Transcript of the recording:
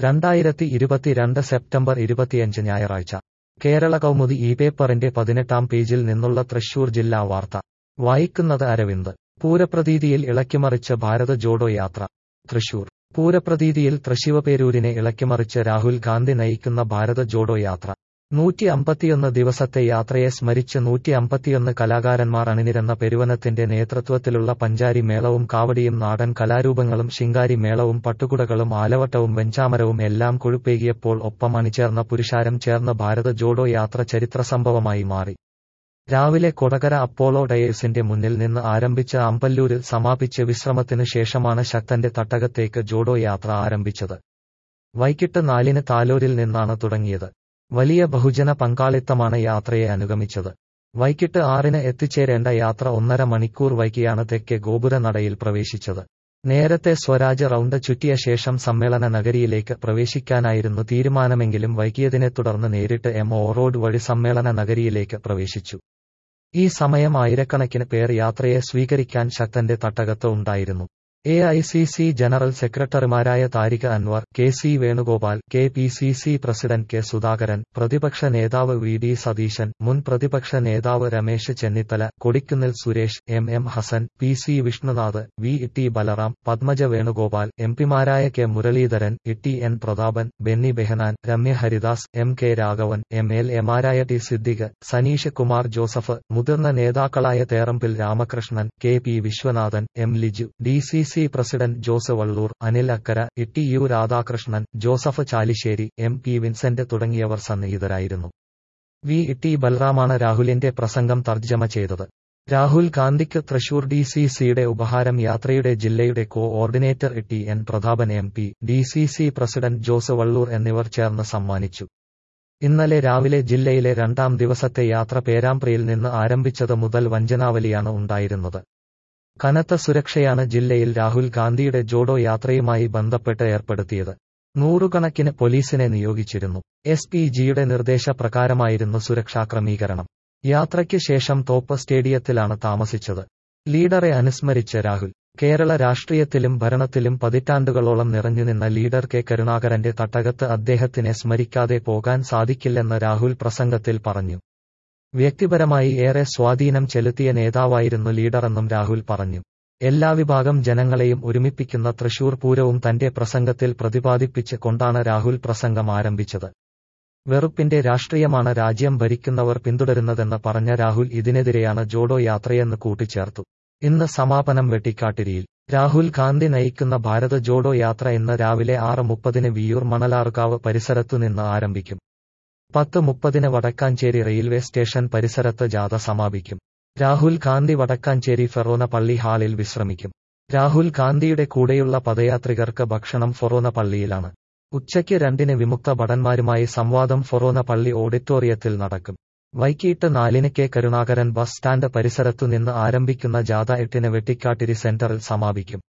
രണ്ടായിരത്തി ഇരുപത്തിരണ്ട് സെപ്റ്റംബർ ഇരുപത്തിയഞ്ച് ഞായറാഴ്ച കേരള കൗമുദി ഈ പേപ്പറിന്റെ പതിനെട്ടാം പേജിൽ നിന്നുള്ള തൃശൂർ ജില്ലാ വാർത്ത വായിക്കുന്നത് അരവിന്ദ് പൂരപ്രതീതിയിൽ ഇളക്കിമറിച്ച് ഭാരത ജോഡോ യാത്ര തൃശൂർ പൂരപ്രതീതിയിൽ തൃശിവപേരൂരിനെ ഇളക്കിമറിച്ച് രാഹുൽ ഗാന്ധി നയിക്കുന്ന ഭാരത ജോഡോ യാത്ര നൂറ്റി അമ്പത്തിയൊന്ന് ദിവസത്തെ യാത്രയെ സ്മരിച്ച് നൂറ്റി അമ്പത്തിയൊന്ന് കലാകാരന്മാർ അണിനിരന്ന പെരുവനത്തിന്റെ നേതൃത്വത്തിലുള്ള പഞ്ചാരി മേളവും കാവടിയും നാടൻ കലാരൂപങ്ങളും ശിങ്കാരി മേളവും പട്ടുകുടകളും ആലവട്ടവും വെഞ്ചാമരവും എല്ലാം കൊഴുപ്പേകിയപ്പോൾ ഒപ്പം അണിചേർന്ന പുരുഷാരം ചേർന്ന ഭാരത ജോഡോ യാത്ര ചരിത്രസംഭവമായി മാറി രാവിലെ കൊടകര അപ്പോളോ ഡയേഴ്സിന്റെ മുന്നിൽ നിന്ന് ആരംഭിച്ച അമ്പല്ലൂരിൽ സമാപിച്ച് വിശ്രമത്തിനു ശേഷമാണ് ശക്തന്റെ തട്ടകത്തേക്ക് ജോഡോ യാത്ര ആരംഭിച്ചത് വൈകിട്ട് നാലിന് താലൂരിൽ നിന്നാണ് തുടങ്ങിയത് വലിയ ബഹുജന പങ്കാളിത്തമാണ് യാത്രയെ അനുഗമിച്ചത് വൈകിട്ട് ആറിന് എത്തിച്ചേരേണ്ട യാത്ര ഒന്നര മണിക്കൂർ വൈകിയാണ് തെക്കേ ഗോപുരനടയിൽ പ്രവേശിച്ചത് നേരത്തെ സ്വരാജ് റൗണ്ട് ചുറ്റിയ ശേഷം സമ്മേളന നഗരിയിലേക്ക് പ്രവേശിക്കാനായിരുന്നു തീരുമാനമെങ്കിലും വൈകിയതിനെ തുടർന്ന് നേരിട്ട് എം ഒ റോഡ് വഴി സമ്മേളന നഗരിയിലേക്ക് പ്രവേശിച്ചു ഈ സമയം ആയിരക്കണക്കിന് പേർ യാത്രയെ സ്വീകരിക്കാൻ ശക്തന്റെ തട്ടകത്ത് ഉണ്ടായിരുന്നു A I C C general സെക്രട്ടറിമാരായ Tariq Anwar K C Venugopal K P C C president K Sudhakaran പ്രതിപക്ഷ നേതാവ് വി ഡി സതീശൻ മുൻ പ്രതിപക്ഷ നേതാവ് Ramesh Chennithala Kodikunnil Suresh M M Hassan P C Vishnunath V T Balram Padmaja Venugopal M പിമാരായ K Muraleedharan T N Prathapan Benny Behanan Ramya Haridas M K Raghavan M L എമാരായ ടി സിദ്ദിഖ് സനീഷ് കുമാർ ജോസഫ് മുതിർന്ന നേതാക്കളായ തേറമ്പിൽ Ramakrishnan K P Viswanathan M Liju D C C president Jose Vallur Anil Akkara Itty U Radhakrishnan Joseph Chalissery M P Vincent തുടങ്ങിയവർ സന്നിഹിതരായിരുന്നു വി ടി ബൽറാമാണ് രാഹുലിന്റെ പ്രസംഗം തർജ്ജമ ചെയ്തത് രാഹുൽ ഗാന്ധിക്ക് തൃശൂർ ഡി സി സിയുടെ ഉപഹാരം യാത്രയുടെ ജില്ലയുടെ coordinator T N Prathapan M P D C C president Jose Vallur എന്നിവർ ചേർന്ന് സമ്മാനിച്ചു ഇന്നലെ രാവിലെ ജില്ലയിലെ രണ്ടാം ദിവസത്തെ യാത്ര പേരാമ്പ്രയിൽ നിന്ന് ആരംഭിച്ചത് മുതൽ വഞ്ചനാവലിയാണ് ഉണ്ടായിരുന്നത് കനത്ത സുരക്ഷയാണ് ജില്ലയിൽ രാഹുൽ ഗാന്ധിയുടെ ജോഡോ യാത്രയുമായി ബന്ധപ്പെട്ട് ഏർപ്പെടുത്തിയത് നൂറുകണക്കിന് പോലീസിനെ നിയോഗിച്ചിരുന്നു എസ് പി ജിയുടെ നിർദ്ദേശപ്രകാരമായിരുന്നു സുരക്ഷാ ക്രമീകരണം യാത്രയ്ക്ക് ശേഷം തോപ്പ് സ്റ്റേഡിയത്തിലാണ് താമസിച്ചത് ലീഡറെ അനുസ്മരിച്ച് രാഹുൽ കേരള രാഷ്ട്രീയത്തിലും ഭരണത്തിലും പതിറ്റാണ്ടുകളോളം നിറഞ്ഞുനിന്ന ലീഡർ കെ കരുണാകരന്റെ തട്ടകത്ത് അദ്ദേഹത്തിനെ സ്മരിക്കാതെ പോകാൻ സാധിക്കില്ലെന്ന് രാഹുൽ പ്രസംഗത്തിൽ പറഞ്ഞു വ്യക്തിപരമായി ഏറെ സ്വാധീനം ചെലുത്തിയ നേതാവായിരുന്നു ലീഡറെന്നും രാഹുൽ പറഞ്ഞു എല്ലാ വിഭാഗം ജനങ്ങളെയും ഒരുമിപ്പിക്കുന്ന തൃശൂർ പൂരവും തന്റെ പ്രസംഗത്തിൽ പ്രതിപാദിപ്പിച്ച് കൊണ്ടാണ് രാഹുൽ പ്രസംഗം ആരംഭിച്ചത് വെറുപ്പിന്റെ രാഷ്ട്രീയമാണ് രാജ്യം ഭരിക്കുന്നവർ പിന്തുടരുന്നതെന്ന് പറഞ്ഞ രാഹുൽ ഇതിനെതിരെയാണ് ജോഡോ യാത്രയെന്ന് കൂട്ടിച്ചേർത്തു ഇന്ന് സമാപനം വെട്ടിക്കാട്ടിരിയിൽ രാഹുൽ ഗാന്ധി നയിക്കുന്ന ഭാരത ജോഡോ യാത്ര ഇന്ന് രാവിലെ ആറ് മുപ്പതിന് വിയൂർ മണലാർക്കാവ് പരിസരത്തുനിന്ന് ആരംഭിക്കും പത്ത് മുപ്പതിന് വടക്കാഞ്ചേരി റെയിൽവേ സ്റ്റേഷൻ പരിസരത്ത് ജാഥ സമാപിക്കും രാഹുൽ ഗാന്ധി വടക്കാഞ്ചേരി ഫെറോന പള്ളി ഹാളിൽ വിശ്രമിക്കും രാഹുൽ ഗാന്ധിയുടെ കൂടെയുള്ള പദയാത്രികർക്ക് ഭക്ഷണം ഫൊറോന പള്ളിയിലാണ് ഉച്ചയ്ക്ക് രണ്ടിന് വിമുക്ത ഭടന്മാരുമായി സംവാദം ഫൊറോന പള്ളി ഓഡിറ്റോറിയത്തിൽ നടക്കും വൈകിട്ട് നാലിന് കെ കരുണാകരൻ ബസ് സ്റ്റാൻഡ് പരിസരത്തുനിന്ന് ആരംഭിക്കുന്ന ജാഥ എട്ടിന് വെട്ടിക്കാട്ടിരി സെന്ററിൽ സമാപിക്കും